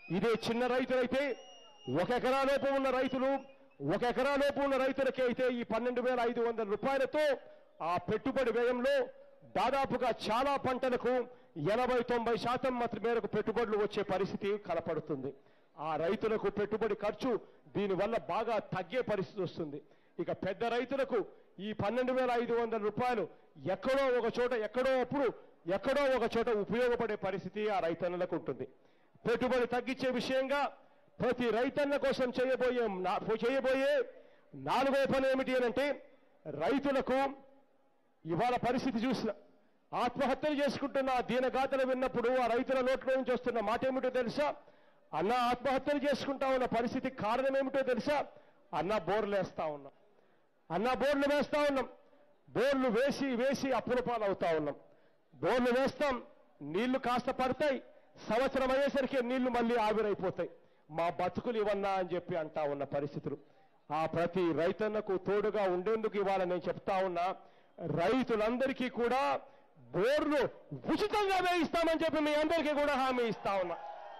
ఇదే చిన్న రైతులైతే ఒక ఎకరా లోపు ఉన్న రైతులు ఒక ఎకరా లోపు ఉన్న రైతులకి అయితే ఈ పన్నెండు వేల ఐదు వందల రూపాయలతో ఆ పెట్టుబడి వ్యయంలో దాదాపుగా చాలా పంటలకు ఎనభై తొంభై శాతం మాత్రం మేరకు పెట్టుబడులు వచ్చే పరిస్థితి కనపడుతుంది ఆ రైతులకు పెట్టుబడి ఖర్చు దీనివల్ల బాగా తగ్గే పరిస్థితి వస్తుంది ఇక పెద్ద రైతులకు ఈ పన్నెండు వేల ఐదు వందల రూపాయలు ఎక్కడో ఒక చోట ఎక్కడో అప్పుడు ఎక్కడో ఒక చోట ఉపయోగపడే పరిస్థితి ఆ రైతన్నలకు ఉంటుంది పెట్టుబడి తగ్గించే విషయంగా ప్రతి రైతన్న కోసం చేయబోయే నా- చేయబోయే నాలుగో పని ఏమిటి అని అంటే రైతులకు ఇవాళ పరిస్థితి చూసిన ఆత్మహత్యలు చేసుకుంటున్న ఆ దీనగాథలు విన్నప్పుడు ఆ రైతుల నోట్లో నుంచి వస్తున్న మాట ఏమిటో తెలుసా అన్న ఆత్మహత్యలు చేసుకుంటా ఉన్న పరిస్థితి కారణం ఏమిటో తెలుసా అన్న బోర్లు వేస్తా ఉన్నాం అన్న బోర్లు వేస్తా ఉన్నాం బోర్లు వేసి వేసి అప్పుల పాలు అవుతా ఉన్నాం బోర్లు వేస్తాం నీళ్లు కాస్త పడతాయి సంవత్సరం అయ్యేసరికి నీళ్లు మళ్ళీ ఆవిరైపోతాయి మా బతుకులు ఇవన్నా అని చెప్పి అంటా ఉన్న పరిస్థితులు ఆ ప్రతి రైతన్నకు తోడుగా ఉండేందుకు ఇవాళ నేను చెప్తా ఉన్నా రైతులందరికీ కూడా బోర్లు ఉచితంగా వేయిస్తామని చెప్పి మీ అందరికీ కూడా హామీ ఇస్తా ఉన్నా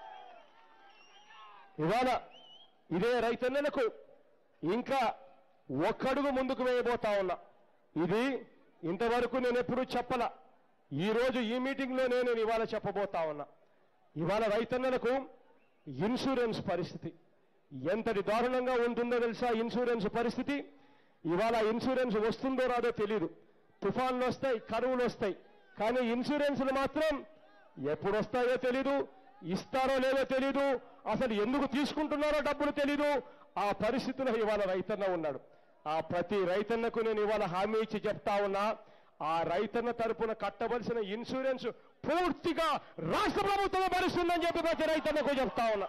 ఇవాళ ఇదే రైతన్నలకు ఇంకా ఒక్కడుగు ముందుకు వేయబోతా ఉన్నా ఇది ఇంతవరకు నేను ఎప్పుడూ చెప్పల ఈ రోజు ఈ మీటింగ్ లో నేను ఇవాళ చెప్పబోతా ఉన్నా ఇవాళ రైతన్నలకు ఇన్సూరెన్స్ పరిస్థితి ఎంతటి దారుణంగా ఉంటుందో తెలుసా ఇన్సూరెన్స్ పరిస్థితి ఇవాళ ఇన్సూరెన్స్ వస్తుందో రాదో తెలియదు తుఫాన్లు వస్తాయి కరువులు వస్తాయి కానీ ఇన్సూరెన్స్లు మాత్రం ఎప్పుడు వస్తాయో తెలీదు ఇస్తారో లేదో తెలీదు అసలు ఎందుకు తీసుకుంటున్నారో డబ్బులు తెలీదు ఆ పరిస్థితిలో ఇవాళ రైతన్న ఉన్నాడు ఆ ప్రతి రైతన్నకు నేను ఇవాళ హామీ ఇచ్చి చెప్తా ఉన్నా ఆ రైతన్న తరపున కట్టవలసిన ఇన్సూరెన్స్ పూర్తిగా రాష్ట్ర ప్రభుత్వం భరిస్తుందని చెప్పి ప్రతి రైతన్నకు చెప్తా ఉన్నా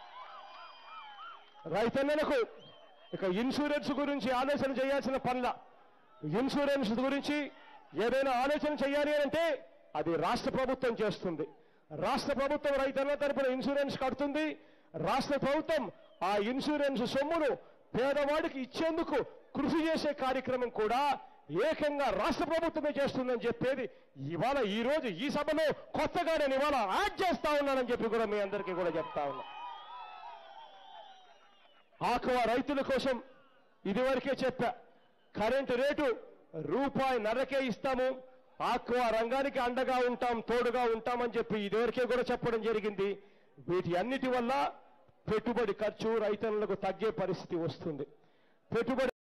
రైతన్నలకు ఇక ఇన్సూరెన్స్ గురించి ఆలోచన చేయాల్సిన పనుల ఇన్సూరెన్స్ గురించి ఏదైనా ఆలోచన చేయాలి అంటే అది రాష్ట్ర ప్రభుత్వం చేస్తుంది రాష్ట్ర ప్రభుత్వం రైతన్న తరపున ఇన్సూరెన్స్ కడుతుంది రాష్ట్ర ప్రభుత్వం ఆ ఇన్సూరెన్స్ సొమ్మును పేదవాడికి ఇచ్చేందుకు కృషి చేసే కార్యక్రమం కూడా ఏకంగా రాష్ట్ర ప్రభుత్వమే చేస్తుందని చెప్పేది ఇవాళ ఈ రోజు ఈ సభలో కొత్తగా నేను ఇవాళ యాడ్ చేస్తా ఉన్నానని చెప్పి కూడా మీ అందరికీ కూడా చెప్తా ఉన్నా ఆక్వా రైతుల కోసం ఇదివరకే చెప్పా కరెంటు రేటు రూపాయి నరకే ఇస్తాము ఆక్వా రంగానికి అండగా ఉంటాం తోడుగా ఉంటామని చెప్పి ఇదివరకే కూడా చెప్పడం జరిగింది వీటి అన్నిటి వల్ల పెట్టుబడి ఖర్చు రైతన్నులకు తగ్గే పరిస్థితి వస్తుంది పెట్టుబడి